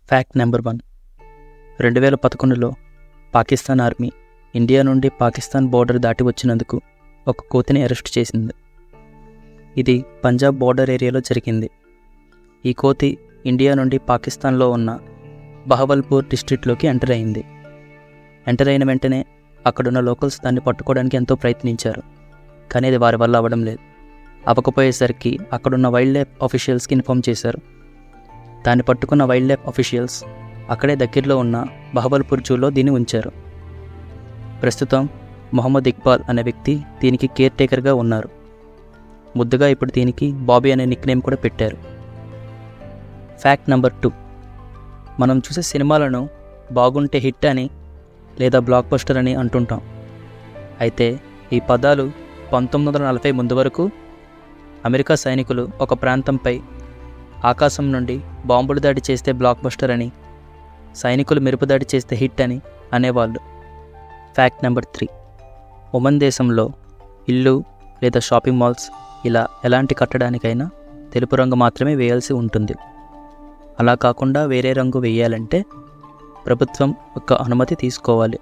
fact number one రెండు వేల పదకొండులో పాకిస్తాన్ ఆర్మీ ఇండియా నుండి పాకిస్తాన్ బోర్డర్ దాటి వచ్చినందుకు ఒక కోతిని అరెస్ట్ చేసింది ఇది పంజాబ్ బోర్డర్ ఏరియాలో జరిగింది ఈ కోతి ఇండియా నుండి పాకిస్తాన్లో ఉన్న బహవల్పూర్ డిస్ట్రిక్ట్లోకి ఎంటర్ అయింది ఎంటర్ అయిన వెంటనే అక్కడున్న లోకల్స్ దాన్ని పట్టుకోవడానికి ఎంతో ప్రయత్నించారు కానీ అది వారి వల్ల అవ్వడం లేదు అవ్వకపోయేసరికి అక్కడున్న వైల్డ్ లైఫ్ ఆఫీషియల్స్కి ఇన్ఫామ్ చేశారు దాన్ని పట్టుకున్న వైల్డ్ లైఫ్ ఆఫీషియల్స్ అక్కడే దగ్గరలో ఉన్న బహబల్పూర్ జూలో దీన్ని ఉంచారు ప్రస్తుతం మొహమ్మద్ ఇక్బాల్ అనే వ్యక్తి దీనికి కేర్ టేకర్గా ఉన్నారు ముద్దుగా ఇప్పుడు దీనికి బాబీ అనే నిక్నేమ్ కూడా పెట్టారు ఫ్యాక్ట్ నెంబర్ టూ మనం చూసే సినిమాలను బాగుంటే హిట్ అని లేదా బ్లాక్ బస్టర్ అని అంటుంటాం అయితే ఈ పదాలు పంతొమ్మిది వందల నలభై ముందు వరకు అమెరికా సైనికులు ఒక ప్రాంతంపై ఆకాశం నుండి బాంబులు దాడి చేస్తే బ్లాక్ బస్టర్ అని సైనికులు మెరుపు దాడి చేస్తే హిట్ అని అనేవాళ్ళు ఫ్యాక్ట్ నెంబర్ త్రీ ఒమన్ దేశంలో ఇల్లు లేదా షాపింగ్ మాల్స్ ఇలా ఎలాంటి కట్టడానికైనా తెలుపు రంగు మాత్రమే వేయాల్సి ఉంటుంది అలా కాకుండా వేరే రంగు వేయాలంటే ప్రభుత్వం యొక్క అనుమతి తీసుకోవాలి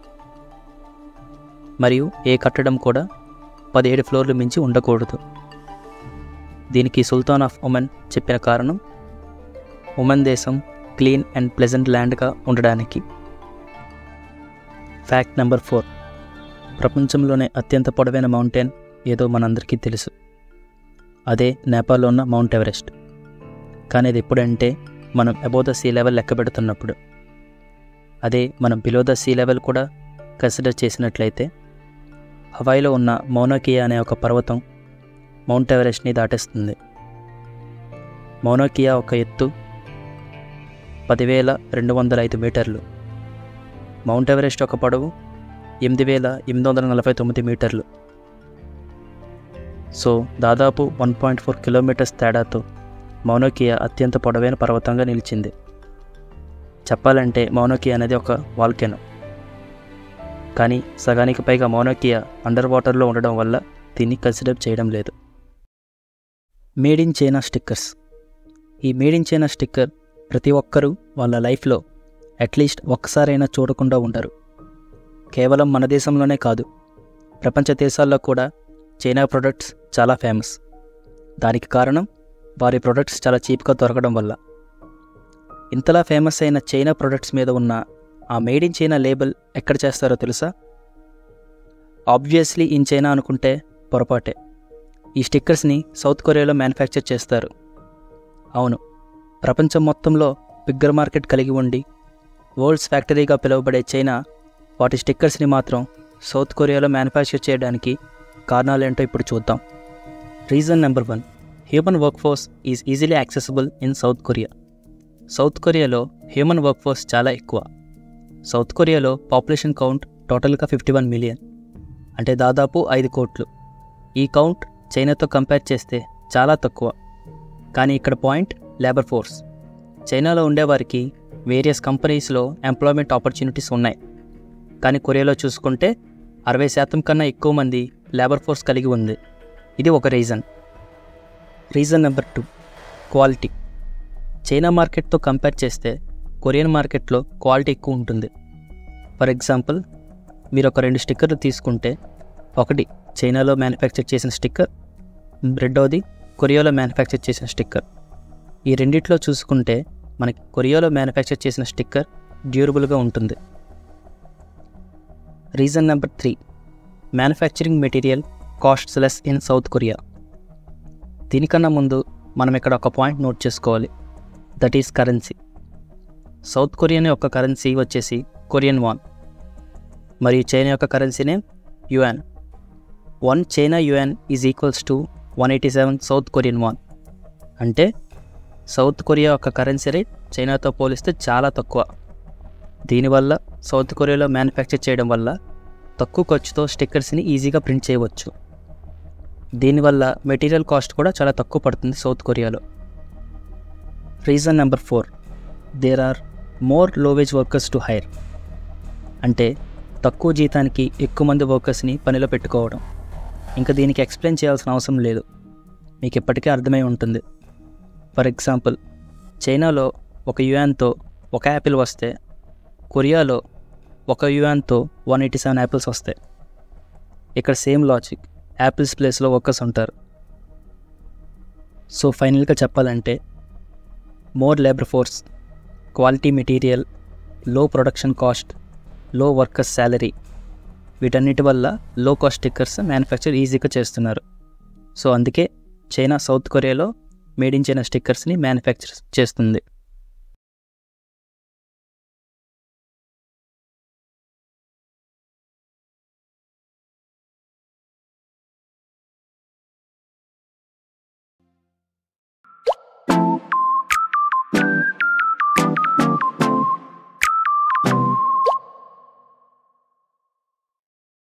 మరియు ఏ కట్టడం కూడా పదిహేడు ఫ్లోర్లు మించి ఉండకూడదు దీనికి సుల్తాన్ ఆఫ్ ఉమెన్ చెప్పిన కారణం ఉమెన్ దేశం క్లీన్ అండ్ ప్లెజెంట్ ల్యాండ్గా ఉండడానికి ఫ్యాక్ట్ నెంబర్ ఫోర్ ప్రపంచంలోనే అత్యంత పొడవైన మౌంటైన్ ఏదో మనందరికీ తెలుసు అదే నేపాల్లో ఉన్న మౌంట్ ఎవరెస్ట్ కానీ అది ఎప్పుడంటే మనం అబౌ ద సీ లెవెల్ లెక్క పెడుతున్నప్పుడు అదే మనం బిలో ద సీ లెవెల్ కూడా కన్సిడర్ చేసినట్లయితే హవాయిలో ఉన్న మౌనోకియా అనే ఒక పర్వతం మౌంట్ ఎవరెస్ట్ని దాటేస్తుంది మౌనోకియా ఒక ఎత్తు పదివేల రెండు వందల ఐదు మీటర్లు మౌంట్ ఎవరెస్ట్ ఒక పొడవు ఎనిమిది వేల ఎనిమిది వందల నలభై తొమ్మిది మీటర్లు సో దాదాపు వన్ పాయింట్ ఫోర్ కిలోమీటర్స్ తేడాతో మౌనోకియా అత్యంత పొడవైన పర్వతంగా నిలిచింది చెప్పాలంటే మౌనోకియా అనేది ఒక వాల్కెనో కానీ సగానికి పైగా మౌనోకియా అండర్ వాటర్లో ఉండడం వల్ల దీన్ని కన్సిడర్ చేయడం లేదు మేడ్ ఇన్ చైనా స్టిక్కర్స్ ఈ మేడ్ ఇన్ చైనా స్టిక్కర్ ప్రతి ఒక్కరూ వాళ్ళ లైఫ్లో అట్లీస్ట్ ఒక్కసారైనా చూడకుండా ఉండరు కేవలం మన దేశంలోనే కాదు ప్రపంచ దేశాల్లో కూడా చైనా ప్రొడక్ట్స్ చాలా ఫేమస్ దానికి కారణం వారి ప్రొడక్ట్స్ చాలా చీప్గా దొరకడం వల్ల ఇంతలా ఫేమస్ అయిన చైనా ప్రొడక్ట్స్ మీద ఉన్న ఆ మేడ్ ఇన్ చైనా లేబుల్ ఎక్కడ చేస్తారో తెలుసా ఆబ్వియస్లీ ఇన్ చైనా అనుకుంటే పొరపాటే ఈ స్టిక్కర్స్ని సౌత్ కొరియాలో మ్యానుఫ్యాక్చర్ చేస్తారు అవును ప్రపంచం మొత్తంలో బిగ్గర్ మార్కెట్ కలిగి ఉండి వరల్డ్స్ ఫ్యాక్టరీగా పిలువబడే చైనా వాటి స్టిక్కర్స్ని మాత్రం సౌత్ కొరియాలో మ్యానుఫ్యాక్చర్ చేయడానికి కారణాలేంటో ఇప్పుడు చూద్దాం reason number one human work force is easily accessible in South Korea South కొరియాలో హ్యూమన్ వర్క్ ఫోర్స్ చాలా ఎక్కువ సౌత్ కొరియాలో పాపులేషన్ కౌంట్ టోటల్గా ఫిఫ్టీ వన్ మిలియన్ అంటే దాదాపు ఐదు కోట్లు ఈ కౌంట్ చైనాతో కంపేర్ చేస్తే చాలా తక్కువ కానీ ఇక్కడ పాయింట్ లేబర్ ఫోర్స్ చైనాలో ఉండేవారికి వేరియస్ కంపెనీస్లో ఎంప్లాయ్మెంట్ ఆపర్చునిటీస్ ఉన్నాయి కానీ కొరియాలో చూసుకుంటే అరవై శాతం కన్నా ఎక్కువ మంది లేబర్ ఫోర్స్ కలిగి ఉంది ఇది ఒక reason reason number two quality China మార్కెట్తో కంపేర్ చేస్తే కొరియన్ మార్కెట్లో క్వాలిటీ ఎక్కువ ఉంటుంది ఫర్ ఎగ్జాంపుల్ మీరు ఒక రెండు స్టిక్కర్లు తీసుకుంటే ఒకటి చైనాలో మ్యానుఫ్యాక్చర్ చేసిన స్టిక్కర్ రెండవది కొరియాలో మ్యానుఫ్యాక్చర్ చేసిన స్టిక్కర్ ఈ రెండిట్లో చూసుకుంటే మనకి కొరియాలో మ్యానుఫ్యాక్చర్ చేసిన స్టిక్కర్ డ్యూరబుల్గా ఉంటుంది reason number three manufacturing material costs less in South Korea దీనికన్నా ముందు మనం ఇక్కడ ఒక పాయింట్ నోట్ చేసుకోవాలి దట్ ఈస్ కరెన్సీ సౌత్ కొరియాని యొక్క కరెన్సీ వచ్చేసి కొరియన్ వాన్ మరియు చైనా యొక్క currency name yuan one China yuan is equals to one eighty seven South Korean won అంటే సౌత్ కొరియా యొక్క కరెన్సీ రేట్ చైనాతో పోలిస్తే చాలా తక్కువ దీనివల్ల సౌత్ కొరియాలో మ్యానుఫ్యాక్చర్ చేయడం వల్ల తక్కువ ఖర్చుతో స్టిక్కర్స్ని ఈజీగా ప్రింట్ చేయవచ్చు దీనివల్ల మెటీరియల్ కాస్ట్ కూడా చాలా తక్కువ పడుతుంది సౌత్ కొరియాలో reason number four there are more low wage workers to hire అంటే తక్కువ జీతానికి ఎక్కువ మంది వర్కర్స్ని పనిలో పెట్టుకోవడం ఇంకా దీనికి ఎక్స్ప్లెయిన్ చేయాల్సిన అవసరం లేదు మీకు ఇప్పటికే అర్థమై ఉంటుంది ఫర్ ఎగ్జాంపుల్ చైనాలో ఒక యుయాన్తో ఒక యాపిల్ వస్తే కొరియాలో ఒక యువాన్తో వన్ ఎయిటీ సెవెన్ యాపిల్స్ వస్తాయి ఇక్కడ సేమ్ లాజిక్ యాపిల్స్ ప్లేస్లో వర్కర్స్ ఉంటారు సో ఫైనల్గా చెప్పాలంటే more labour force quality material low production cost low workers salary వీటన్నిటి వల్ల లో కాస్ట్ స్టిక్కర్స్ మ్యానుఫ్యాక్చర్ ఈజీగా చేస్తున్నారు సో అందుకే చైనా సౌత్ కొరియాలో మేడ్ ఇన్ చైనా స్టిక్కర్స్ని మ్యానుఫ్యాక్చర్ చేస్తుంది